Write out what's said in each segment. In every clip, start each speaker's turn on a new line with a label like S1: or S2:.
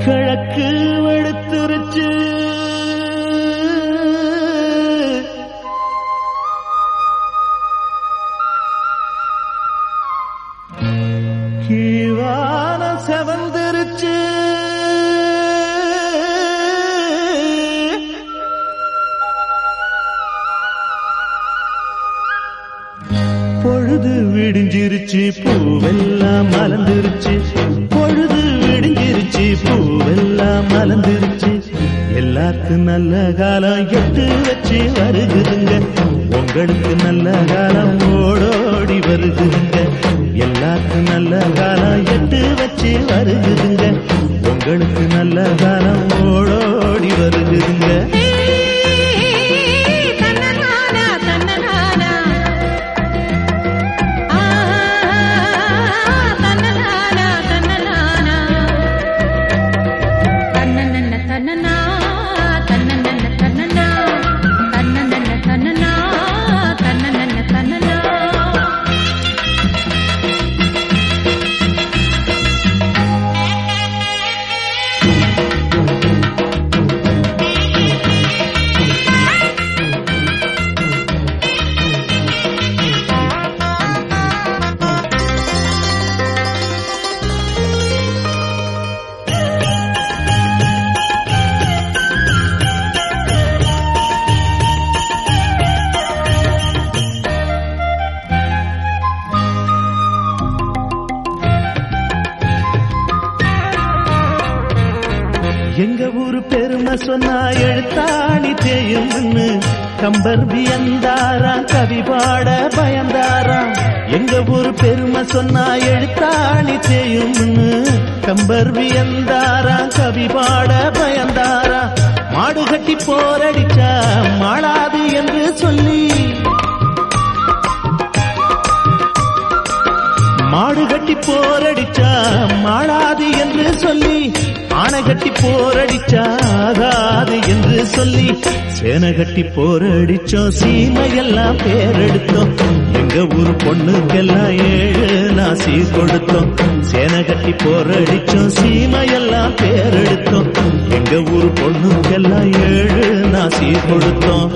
S1: கிழக்கு வெளுத்துருச்சு கீழான செவந்திருச்சு பொழுது விடிஞ்சிருச்சு பூவெல்லாம் மலர்ந்துருச்சு பொழுது விடிஞ்சிருச்சு பூவெல்லாம் மலர்ந்துருச்சு எல்லாருக்கும் நல்ல காலம் எட்டு வச்சு வருகுதுங்க உங்களுக்கு நல்ல காலம் ஓடோடி வருகுதுங்க எல்லாருக்கும் நல்ல காலம் எட்டு வச்சு வருகுதுங்க உங்களுக்கு நல்ல காலம் ஓடோடி வருகுதுங்க
S2: தன்னனானா தன்னனானா ஆ தன்னனானா தன்னனானா தன்னனன தன்னனா தன்னனன தன்னனா தன்னனன தன்னனா தன்னனன தன்னனா
S1: எங்க ஊரு பெருமை சொன்னா எழுத்தாணி தேயும்னு கம்பர் வியந்தாரா கவி பாட பயந்தாரா எங்க ஊரு பெருமை சொன்னா எழுத்தாணி தேயும்னு கம்பர் வியந்தாரா கவி பாட பயந்தாரா மாடு கட்டி போரடிச்சா மாளாது என்று சொல்லி மாடு கட்டி போரடிச்சா மாளாது என்று சொல்லி ஆனை கட்டி போரடிச்சா ஆகாது என்று சொல்லி சேனை கட்டி போரடிச்சோம் சீமையெல்லாம் பேரெடுத்தோம் எங்க ஊர் பொண்ணுக்கெல்லாம் ஏழு நாசி கொடுத்தோம் சேனை கட்டி போரடிச்சோம் சீமையெல்லாம் பேரெடுத்தோம் எங்க ஊர் பொண்ணுக்கெல்லாம் ஏழு நாசி கொடுத்தோம்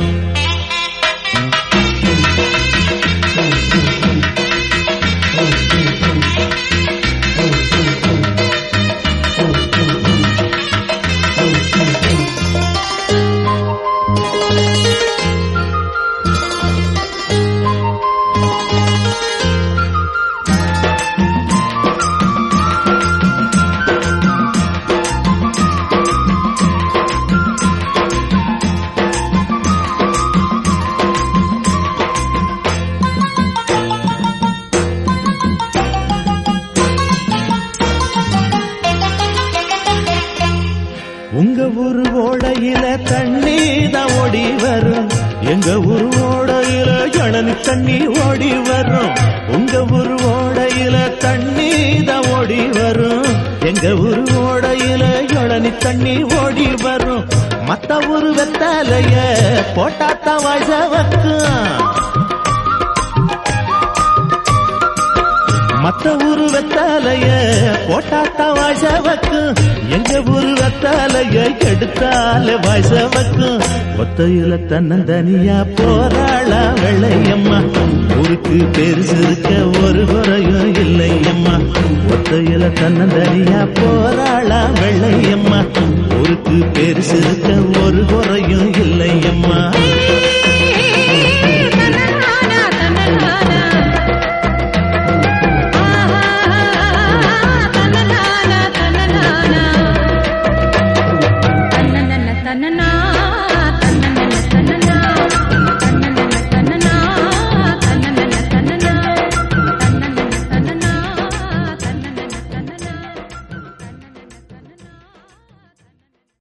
S1: உங்க ஊரு ஓடையில தண்ணி தான் ஓடி வரும் எங்க ஊரு ஓடையில இளநி தண்ணி ஓடி வரும் உங்க ஊரு ஓடையில தண்ணி தான் ஓடி வரும் எங்க ஊரு ஓடையில இளநி தண்ணி ஓடி வரும் மத்த ஊரு வெத்தாலைய போட்டாத்தான் வாய்ஸ வைக்கும் மத்த ஊரு வெத்தாலைய போட்டாத்தா வாய்சவக்கும் எங்க ஊரு வெத்தாலைய எடுத்தால வாய்சவக்கும் ஒத்தையில தன்னந்தனியா போராளா வெள்ளையம்மா ஊருக்கு பெருசு இருக்க ஒரு குறையும் இல்லையம்மா ஒத்தையில தன்னந்தனியா போராளா வெள்ளையம்மா ஊருக்கு பெருசு இருக்க ஒரு குறையும்